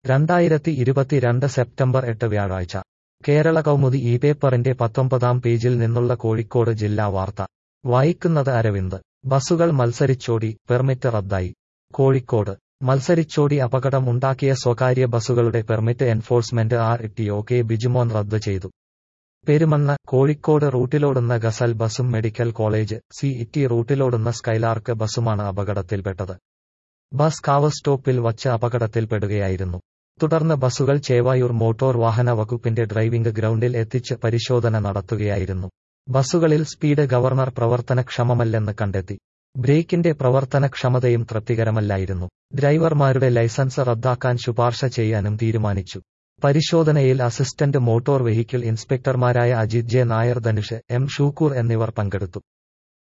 രണ്ടായിരത്തി ഇരുപത്തിരണ്ട് സെപ്റ്റംബർ എട്ട് വ്യാഴാഴ്ച കേരള കൗമുദി ഈ പേപ്പറിന്റെ പത്തൊമ്പതാം പേജിൽ നിന്നുള്ള കോഴിക്കോട് ജില്ലാ വാർത്ത വായിക്കുന്നത് അരവിന്ദ് ബസുകൾ മത്സരിച്ചോടി പെർമിറ്റ് റദ്ദായി കോഴിക്കോട് മത്സരിച്ചോടി അപകടം ഉണ്ടാക്കിയ സ്വകാര്യ ബസുകളുടെ permit enforcement R T O K Bijumon റദ്ദ് ചെയ്തു പെരുമണ്ണ കോഴിക്കോട് റൂട്ടിലോടുന്ന ഗസൽ ബസും മെഡിക്കൽ കോളേജ് സി ഇറ്റി റൂട്ടിലോടുന്ന സ്കൈലാർക്ക് ബസുമാണ് അപകടത്തിൽപ്പെട്ടത് ബസ് കാവ് സ്റ്റോപ്പിൽ വച്ച് അപകടത്തിൽപ്പെടുകയായിരുന്നു തുടർന്ന് ബസുകൾ ചേവായൂർ മോട്ടോർ വാഹന വകുപ്പിന്റെ ഡ്രൈവിംഗ് ഗ്രൗണ്ടിൽ എത്തിച്ച് പരിശോധന നടത്തുകയായിരുന്നു ബസുകളിൽ സ്പീഡ് ഗവർണർ പ്രവർത്തനക്ഷമമല്ലെന്ന് കണ്ടെത്തി ബ്രേക്കിന്റെ പ്രവർത്തനക്ഷമതയും തൃപ്തികരമല്ലായിരുന്നു ഡ്രൈവർമാരുടെ ലൈസൻസ് റദ്ദാക്കാൻ ശുപാർശ ചെയ്യാനും തീരുമാനിച്ചു പരിശോധനയിൽ അസിസ്റ്റന്റ് മോട്ടോർ വെഹിക്കിൾ ഇൻസ്പെക്ടർമാരായ അജിത് ജെ നായർ ധനുഷ് എം ഷൂക്കൂർ എന്നിവർ പങ്കെടുത്തു